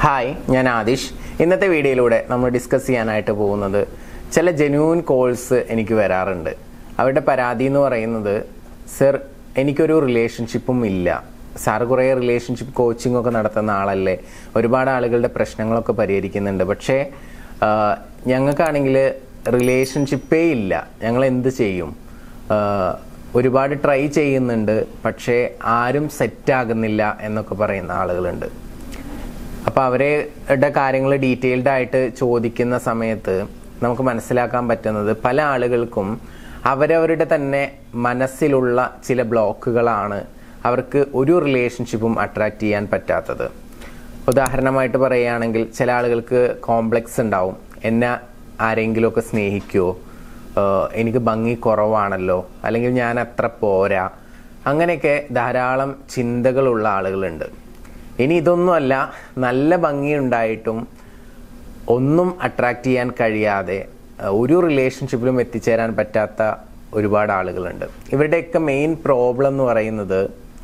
hi ഞാൻ ആദിഷ് ഇന്നത്തെ വീഡിയോയിലൂടെ നമ്മൾ ഡിസ്കസ് ചെയ്യാനായിട്ട് പോകുന്നത് ചില ജെന്യൂൻ കോൾസ് എനിക്ക് വരാറുണ്ട് അവരുടെ പരാതി എന്ന് പറയുന്നത് സർ എനിക്കൊരു റിലേഷൻഷിപ്പും ഇല്ല സാർ കുറേ റിലേഷൻഷിപ്പ് കോച്ചിങ് ഒക്കെ നടത്തുന്ന ആളല്ലേ ഒരുപാട് ആളുകളുടെ പ്രശ്നങ്ങളൊക്കെ പരിഹരിക്കുന്നുണ്ട് പക്ഷേ ആ, ഞങ്ങൾക്കാണെങ്കിൽ റിലേഷൻഷിപ്പേ ഇല്ല ഞങ്ങൾ എന്ത് ചെയ്യും ആ, ഒരുപാട് ട്രൈ ചെയ്യുന്നുണ്ട് പക്ഷേ ആരും സെറ്റ് ആകുന്നില്ല എന്നൊക്കെ പറയുന്ന ആളുകളുണ്ട് അപ്പൊ അവരുടെ കാര്യങ്ങൾ ഡീറ്റെയിൽഡ് ആയിട്ട് ചോദിക്കുന്ന സമയത്ത് നമുക്ക് മനസ്സിലാക്കാൻ പറ്റുന്നത് പല ആളുകൾക്കും അവരവരുടെ തന്നെ മനസ്സിലുള്ള ചില ബ്ലോക്കുകളാണ് അവർക്ക് ഒരു റിലേഷൻഷിപ്പും അട്രാക്ട് ചെയ്യാൻ പറ്റാത്തത് ഉദാഹരണമായിട്ട് പറയുകയാണെങ്കിൽ ചില ആളുകൾക്ക് കോംപ്ലക്സ് ഉണ്ടാവും എന്നെ ആരെങ്കിലുമൊക്കെ സ്നേഹിക്കുമോ ഏഹ് എനിക്ക് ഭംഗി കുറവാണല്ലോ അല്ലെങ്കിൽ ഞാൻ അത്ര പോരാ അങ്ങനെയൊക്കെ ധാരാളം ചിന്തകളുള്ള ആളുകളുണ്ട് ഇനി ഇതൊന്നുമല്ല നല്ല ഭംഗിയുണ്ടായിട്ടും ഒന്നും അട്രാക്ട് ചെയ്യാൻ കഴിയാതെ അഹ് ഒരു റിലേഷൻഷിപ്പിലും എത്തിച്ചേരാൻ പറ്റാത്ത ഒരുപാട് ആളുകളുണ്ട് ഇവരുടെയൊക്കെ മെയിൻ പ്രോബ്ലം എന്ന് പറയുന്നത്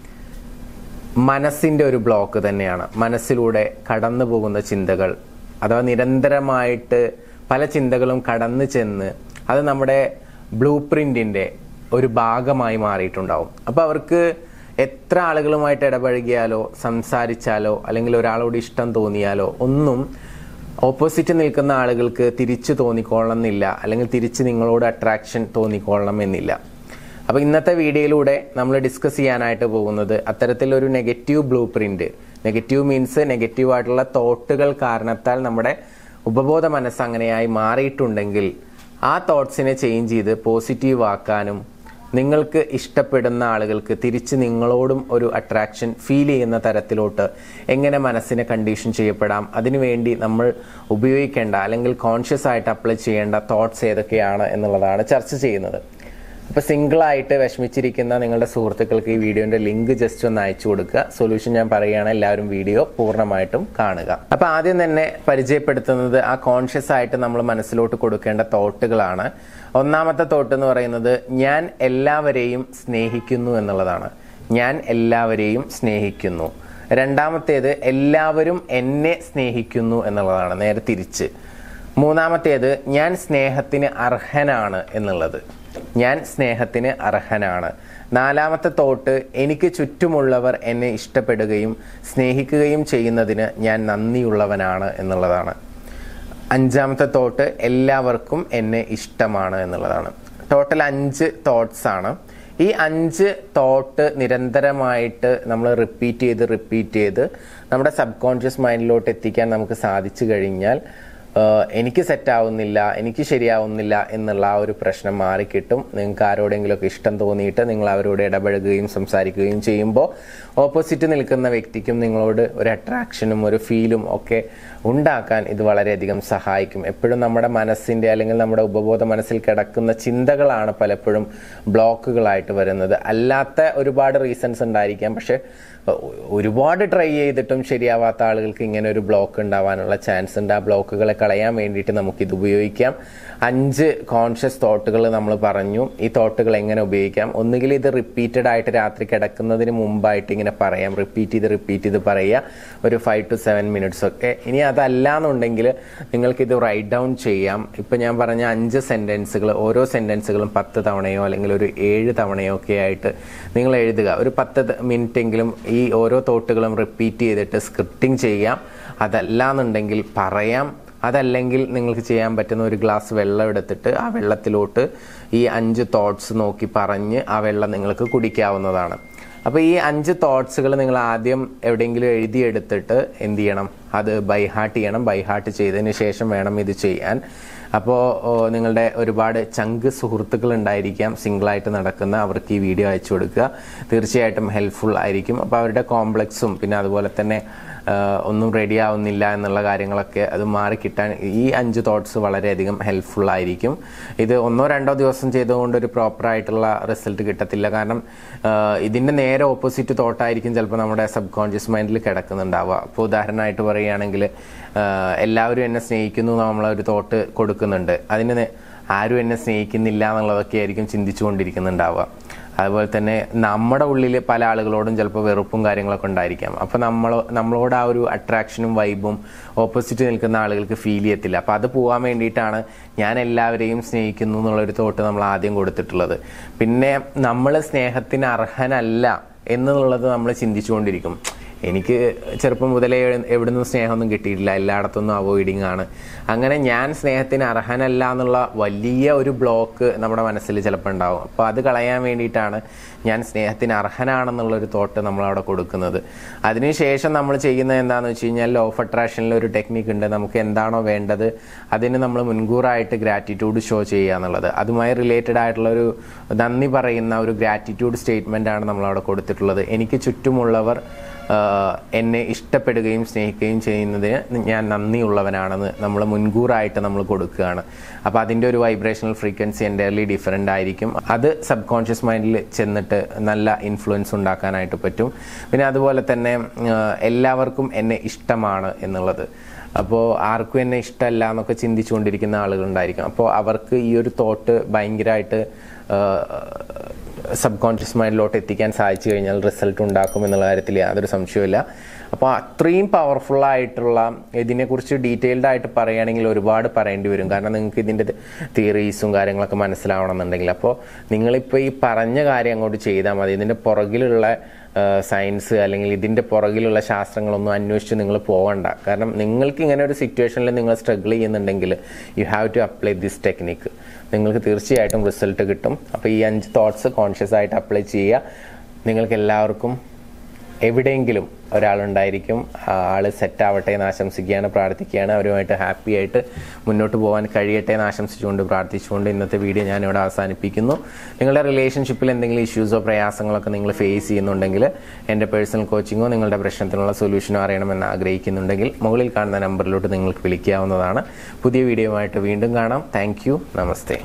മനസ്സിന്റെ ഒരു ബ്ലോക്ക് തന്നെയാണ് മനസ്സിലൂടെ കടന്നു പോകുന്ന ചിന്തകൾ അഥവാ നിരന്തരമായിട്ട് പല ചിന്തകളും കടന്നു ചെന്ന് അത് നമ്മുടെ ബ്ലൂ പ്രിന്റിന്റെ ഒരു ഭാഗമായി മാറിയിട്ടുണ്ടാവും അപ്പൊ അവർക്ക് എത്ര ആളുകളുമായിട്ട് ഇടപഴകിയാലോ സംസാരിച്ചാലോ അല്ലെങ്കിൽ ഒരാളോട് ഇഷ്ടം തോന്നിയാലോ ഒന്നും ഓപ്പോസിറ്റ് നിൽക്കുന്ന ആളുകൾക്ക് തിരിച്ചു തോന്നിക്കൊള്ളണമെന്നില്ല അല്ലെങ്കിൽ തിരിച്ച് നിങ്ങളോട് അട്രാക്ഷൻ തോന്നിക്കൊള്ളണം എന്നില്ല അപ്പൊ ഇന്നത്തെ വീഡിയോയിലൂടെ നമ്മൾ ഡിസ്കസ് ചെയ്യാനായിട്ട് പോകുന്നത് അത്തരത്തിലൊരു negative blue print negative means negative ആയിട്ടുള്ള തോട്ടുകൾ കാരണത്താൽ നമ്മുടെ ഉപബോധ മനസ്സ് അങ്ങനെയായി മാറിയിട്ടുണ്ടെങ്കിൽ ആ തോട്ട്സിനെ ചേഞ്ച് ചെയ്ത് പോസിറ്റീവ് ആക്കാനും നിങ്ങൾക്ക് ഇഷ്ടപ്പെടുന്ന ആളുകൾക്ക് തിരിച്ച് നിങ്ങളോടും ഒരു അട്രാക്ഷൻ ഫീൽ ചെയ്യുന്ന തരത്തിലോട്ട് എങ്ങനെ മനസ്സിനെ കണ്ടീഷൻ ചെയ്യപ്പെടാം അതിനുവേണ്ടി നമ്മൾ ഉപയോഗിക്കേണ്ട അല്ലെങ്കിൽ കോൺഷ്യസ് ആയിട്ട് അപ്ലൈ ചെയ്യേണ്ട തോട്ട്സ് ഏതൊക്കെയാണ് എന്നുള്ളതാണ് ചർച്ച ചെയ്യുന്നത് അപ്പൊ സിംഗിൾ ആയിട്ട് വിഷമിച്ചിരിക്കുന്ന നിങ്ങളുടെ സുഹൃത്തുക്കൾക്ക് ഈ വീഡിയോന്റെ ലിങ്ക് ജസ്റ്റ് ഒന്ന് അയച്ചു കൊടുക്കുക സൊല്യൂഷൻ ഞാൻ പറയുകയാണ് എല്ലാവരും വീഡിയോ പൂർണ്ണമായിട്ടും കാണുക അപ്പൊ ആദ്യം തന്നെ പരിചയപ്പെടുത്തുന്നത് ആ കോൺഷ്യസ് ആയിട്ട് നമ്മൾ മനസ്സിലോട്ട് കൊടുക്കേണ്ട തോട്ടുകളാണ് ഒന്നാമത്തെ തോട്ട് എന്ന് പറയുന്നത് ഞാൻ എല്ലാവരെയും സ്നേഹിക്കുന്നു എന്നുള്ളതാണ് ഞാൻ എല്ലാവരെയും സ്നേഹിക്കുന്നു രണ്ടാമത്തേത് എല്ലാവരും എന്നെ സ്നേഹിക്കുന്നു എന്നുള്ളതാണ് നേരെ തിരിച്ച് മൂന്നാമത്തേത് ഞാൻ സ്നേഹത്തിന് അർഹനാണ് എന്നുള്ളത് ഞാൻ സ്നേഹത്തിന് അർഹനാണ് നാലാമത്തെ തോട്ട് എനിക്ക് ചുറ്റുമുള്ളവർ എന്നെ ഇഷ്ടപ്പെടുകയും സ്നേഹിക്കുകയും ചെയ്യുന്നതിന് ഞാൻ നന്ദിയുള്ളവനാണ് എന്നുള്ളതാണ് അഞ്ചാമത്തെ തോട്ട് എല്ലാവർക്കും എന്നെ ഇഷ്ടമാണ് എന്നുള്ളതാണ് ടോട്ടൽ അഞ്ച് തോട്ട്സ് ആണ് ഈ അഞ്ച് തോട്ട് നിരന്തരമായിട്ട് നമ്മൾ റിപ്പീറ്റ് ചെയ്ത് റിപ്പീറ്റ് ചെയ്ത് നമ്മുടെ സബ് കോൺഷ്യസ് മൈൻഡിലോട്ട് എത്തിക്കാൻ നമുക്ക് സാധിച്ചു കഴിഞ്ഞാൽ ആഹ് എനിക്ക് സെറ്റ് ആവുന്നില്ല എനിക്ക് ശരിയാവുന്നില്ല എന്നുള്ള ആ ഒരു പ്രശ്നം മാറിക്കിട്ടും നിങ്ങൾക്ക് ആരോടെങ്കിലുമൊക്കെ ഇഷ്ടം തോന്നിയിട്ട് നിങ്ങൾ അവരോട് ഇടപഴകുകയും സംസാരിക്കുകയും ചെയ്യുമ്പോൾ ഓപ്പോസിറ്റ് നിൽക്കുന്ന വ്യക്തിക്കും നിങ്ങളോട് ഒരു അട്രാക്ഷനും ഒരു ഫീലും ഒക്കെ ഉണ്ടാക്കാൻ ഇത് വളരെയധികം സഹായിക്കും എപ്പോഴും നമ്മുടെ മനസ്സിന്റെ അല്ലെങ്കിൽ നമ്മുടെ ഉപബോധ മനസ്സിൽ കിടക്കുന്ന ചിന്തകളാണ് പലപ്പോഴും ബ്ലോക്കുകളായിട്ട് വരുന്നത് അല്ലാത്ത ഒരുപാട് റീസൺസ് ഉണ്ടായിരിക്കാം പക്ഷെ ഒരുപാട് ട്രൈ ചെയ്തിട്ടും ശരിയാവാത്ത ആളുകൾക്ക് ഇങ്ങനെ ഒരു ബ്ലോക്ക് ഉണ്ടാവാനുള്ള ചാൻസ് ഉണ്ട് ആ ബ്ലോക്കുകളെ കളയാൻ വേണ്ടിയിട്ട് നമുക്കിത് ഉപയോഗിക്കാം അഞ്ച് കോൺഷ്യസ് തോട്ടുകൾ നമ്മൾ പറഞ്ഞു ഈ തോട്ടുകൾ എങ്ങനെ ഉപയോഗിക്കാം ഒന്നുകിൽ ഇത് റിപ്പീറ്റഡ് ആയിട്ട് രാത്രി കിടക്കുന്നതിന് മുമ്പായിട്ട് ഇങ്ങനെ പറയാം റിപ്പീറ്റ് ചെയ്ത് റിപ്പീറ്റ് ചെയ്ത് പറയുക ഒരു ഫൈവ് ടു സെവൻ മിനിറ്റ്സ് ഒക്കെ ഇനി അതല്ല എന്നുണ്ടെങ്കിൽ നിങ്ങൾക്ക് ഇത് റൈറ്റ് ഡൗൺ ചെയ്യാം ഇപ്പൊ ഞാൻ പറഞ്ഞ അഞ്ച് സെന്റൻസുകൾ ഓരോ സെന്റൻസുകളും പത്ത് തവണയോ അല്ലെങ്കിൽ ഒരു ഏഴ് തവണയോ ഒക്കെ ആയിട്ട് നിങ്ങൾ എഴുതുക ഒരു പത്ത് മിനിറ്റ് എങ്കിലും ഈ ഓരോ തോട്ടുകളും റിപ്പീറ്റ് ചെയ്തിട്ട് സ്ക്രിപ്റ്റിംഗ് ചെയ്യാം അതല്ല എന്നുണ്ടെങ്കിൽ പറയാം അതല്ലെങ്കിൽ നിങ്ങൾക്ക് ചെയ്യാൻ പറ്റുന്ന ഒരു ഗ്ലാസ് വെള്ളം എടുത്തിട്ട് ആ വെള്ളത്തിലോട്ട് ഈ അഞ്ച് തോട്ട്സ് നോക്കി പറഞ്ഞ് ആ വെള്ളം നിങ്ങൾക്ക് കുടിക്കാവുന്നതാണ് അപ്പോൾ ഈ അഞ്ച് തോട്ട്സുകൾ നിങ്ങൾ ആദ്യം എവിടെയെങ്കിലും എഴുതിയെടുത്തിട്ട് എന്ത് ചെയ്യണം അത് ബൈഹാർട്ട് ചെയ്യണം ബൈഹാർട്ട് ചെയ്തതിന് ശേഷം വേണം ഇത് ചെയ്യാൻ അപ്പോൾ നിങ്ങളുടെ ഒരുപാട് ചങ്ക് സുഹൃത്തുക്കൾ ഉണ്ടായിരിക്കാം സിംഗിളായിട്ട് നടക്കുന്ന അവർക്ക് ഈ വീഡിയോ അയച്ചു കൊടുക്കുക തീർച്ചയായിട്ടും ഹെൽപ്ഫുൾ ആയിരിക്കും അപ്പോൾ അവരുടെ കോംപ്ലക്സും പിന്നെ അതുപോലെ തന്നെ ആ, ഒന്നും റെഡി ആവുന്നില്ല എന്നുള്ള കാര്യങ്ങളൊക്കെ അത് മാറിക്കിട്ടാൻ ഈ അഞ്ച് തോട്ട്സ് വളരെയധികം ഹെൽപ്ഫുൾ ആയിരിക്കും ഇത് ഒന്നോ രണ്ടോ ദിവസം ചെയ്തുകൊണ്ട് ഒരു പ്രോപ്പർ ആയിട്ടുള്ള റിസൾട്ട് കിട്ടത്തില്ല കാരണം ആ, ഇതിന്റെ നേരെ ഓപ്പോസിറ്റ് തോട്ടായിരിക്കും ചിലപ്പോൾ നമ്മുടെ സബ് കോൺഷ്യസ് മൈൻഡിൽ കിടക്കുന്നുണ്ടാവുക അപ്പോൾ ഉദാഹരണമായിട്ട് പറയുകയാണെങ്കിൽ ആ, എല്ലാവരും എന്നെ സ്നേഹിക്കുന്നു എന്ന് നമ്മളൊരു തോട്ട് കൊടുക്കുന്നുണ്ട് അതിന് നേ- ആരും എന്നെ സ്നേഹിക്കുന്നില്ല എന്നുള്ളതൊക്കെ ആയിരിക്കും ചിന്തിച്ചുകൊണ്ടിരിക്കുന്നുണ്ടാവുക അതുപോലെ തന്നെ നമ്മുടെ ഉള്ളിൽ പല ആളുകളോടും ചിലപ്പോൾ വെറുപ്പും കാര്യങ്ങളൊക്കെ ഉണ്ടായിരിക്കാം അപ്പോൾ നമ്മൾ നമ്മളോട് ആ ഒരു അട്രാക്ഷനും വൈബും ഓപ്പോസിറ്റ് നിൽക്കുന്ന ആളുകൾക്ക് ഫീൽ ചെയ്യത്തില്ല അപ്പോൾ അത് പോകാൻ വേണ്ടിയിട്ടാണ് ഞാൻ എല്ലാവരെയും സ്നേഹിക്കുന്നു എന്നുള്ളൊരു തോട്ട് നമ്മൾ ആദ്യം കൊടുത്തിട്ടുള്ളത് പിന്നെ നമ്മൾ സ്നേഹത്തിന് അർഹനല്ല എന്നുള്ളത് നമ്മൾ ചിന്തിച്ചുകൊണ്ടിരിക്കും എനിക്ക് ചെറുപ്പം മുതലേ എവിടുന്നും സ്നേഹമൊന്നും കിട്ടിയിട്ടില്ല എല്ലായിടത്തുനിന്നും അവോയ്ഡിങ് ആണ് അങ്ങനെ ഞാൻ സ്നേഹത്തിന് അർഹനല്ല എന്നുള്ള വലിയ ഒരു ബ്ലോക്ക് നമ്മുടെ മനസ്സിൽ ചിലപ്പോൾ ഉണ്ടാവും അപ്പോൾ അത് കളയാൻ വേണ്ടിയിട്ടാണ് ഞാൻ സ്നേഹത്തിന് അർഹനാണെന്നുള്ള ഒരു തോട്ട് നമ്മളവിടെ കൊടുക്കുന്നത് അതിനുശേഷം നമ്മൾ ചെയ്യുന്നത് എന്താണെന്ന് വെച്ച് കഴിഞ്ഞാൽ ലോ ഓഫ് അട്രാക്ഷനിൽ ഒരു ടെക്നിക്ക് ഉണ്ട് നമുക്ക് എന്താണോ വേണ്ടത് അതിന് നമ്മൾ മുൻകൂറായിട്ട് ഗ്രാറ്റിറ്റ്യൂഡ് ഷോ ചെയ്യുക എന്നുള്ളത് അതുമായി റിലേറ്റഡ് ആയിട്ടുള്ള ഒരു നന്ദി പറയുന്ന ഒരു ഗ്രാറ്റിറ്റ്യൂഡ് സ്റ്റേറ്റ്മെൻ്റ് ആണ് നമ്മളവിടെ കൊടുത്തിട്ടുള്ളത് എനിക്ക് ചുറ്റുമുള്ളവർ ആഹ് എന്നെ ഇഷ്ടപ്പെടുകയും സ്നേഹിക്കുകയും ചെയ്യുന്നതിന് ഞാൻ നന്ദിയുള്ളവനാണെന്ന് നമ്മൾ മുൻകൂറായിട്ട് നമ്മൾ കൊടുക്കുകയാണ് അപ്പോൾ അതിൻ്റെ ഒരു വൈബ്രേഷണൽ ഫ്രീക്വൻസി എൻ്റയർലി ഡിഫറെൻ്റ് ആയിരിക്കും അത് സബ് കോൺഷ്യസ് മൈൻഡിൽ ചെന്നിട്ട് നല്ല ഇൻഫ്ലുവൻസ് ഉണ്ടാക്കാനായിട്ട് പറ്റും പിന്നെ അതുപോലെ തന്നെ ആഹ് എല്ലാവർക്കും എന്നെ ഇഷ്ടമാണ് എന്നുള്ളത് അപ്പോൾ ആർക്കും എന്നെ ഇഷ്ടമല്ല എന്നൊക്കെ ചിന്തിച്ചുകൊണ്ടിരിക്കുന്ന ആളുകളുണ്ടായിരിക്കും അപ്പോൾ അവർക്ക് ഈ ഒരു തോട്ട് ഭയങ്കരമായിട്ട് സബ് കോൺഷ്യസ് മൈൻഡിലോട്ട് എത്തിക്കാൻ സാധിച്ചു കഴിഞ്ഞാൽ റിസൾട്ട് ഉണ്ടാക്കും എന്നുള്ള കാര്യത്തിൽ യാതൊരു സംശയമില്ല അപ്പോൾ അത്രയും പവർഫുൾ ആയിട്ടുള്ള ഇതിനെക്കുറിച്ച് ഡീറ്റെയിൽഡ് ആയിട്ട് പറയുകയാണെങ്കിൽ ഒരുപാട് പറയേണ്ടി വരും കാരണം നിങ്ങൾക്ക് ഇതിൻ്റെ തിയറീസും കാര്യങ്ങളൊക്കെ മനസ്സിലാവണമെന്നുണ്ടെങ്കിൽ അപ്പോൾ നിങ്ങളിപ്പോൾ ഈ പറഞ്ഞ കാര്യം അങ്ങോട്ട് ചെയ്താൽ മതി ഇതിൻ്റെ പുറകിലുള്ള സയൻസ് അല്ലെങ്കിൽ ഇതിൻ്റെ പുറകിലുള്ള ശാസ്ത്രങ്ങളൊന്നും അന്വേഷിച്ച് നിങ്ങൾ പോകണ്ട കാരണം നിങ്ങൾക്ക് ഇങ്ങനെ ഒരു സിറ്റുവേഷനിൽ നിങ്ങൾ സ്ട്രഗിൾ ചെയ്യുന്നുണ്ടെങ്കിൽ you have to apply this technique നിങ്ങൾക്ക് തീർച്ചയായിട്ടും റിസൾട്ട് കിട്ടും അപ്പോൾ ഈ അഞ്ച് തോട്ട്സ് കോൺഷ്യസ് ആയിട്ട് അപ്ലൈ ചെയ്യുക നിങ്ങൾക്ക് എല്ലാവർക്കും എവിടെയെങ്കിലും ഒരാളുണ്ടായിരിക്കും ആ ആള് സെറ്റ് ആവട്ടെ എന്ന് ആശംസിക്കുകയാണ് പ്രാർത്ഥിക്കുകയാണ് അവരുമായിട്ട് ഹാപ്പി ആയിട്ട് മുന്നോട്ട് പോകാൻ കഴിയട്ടെ എന്ന് ആശംസിച്ചുകൊണ്ട് പ്രാർത്ഥിച്ചുകൊണ്ട് ഇന്നത്തെ വീഡിയോ ഞാൻ ഇവിടെ അവസാനിപ്പിക്കുന്നു നിങ്ങളുടെ റിലേഷൻഷിപ്പിൽ എന്തെങ്കിലും ഇഷ്യൂസോ പ്രയാസങ്ങളൊക്കെ നിങ്ങൾ ഫേസ് ചെയ്യുന്നുണ്ടെങ്കിൽ എൻ്റെ പേഴ്സണൽ കോച്ചിങ്ങോ നിങ്ങളുടെ പ്രശ്നത്തിനുള്ള സൊല്യൂഷനോ അറിയണമെന്ന് ആഗ്രഹിക്കുന്നുണ്ടെങ്കിൽ മുകളിൽ കാണുന്ന നമ്പറിലോട്ട് നിങ്ങൾക്ക് വിളിക്കാവുന്നതാണ് പുതിയ വീഡിയോയുമായിട്ട് വീണ്ടും കാണാം താങ്ക് നമസ്തേ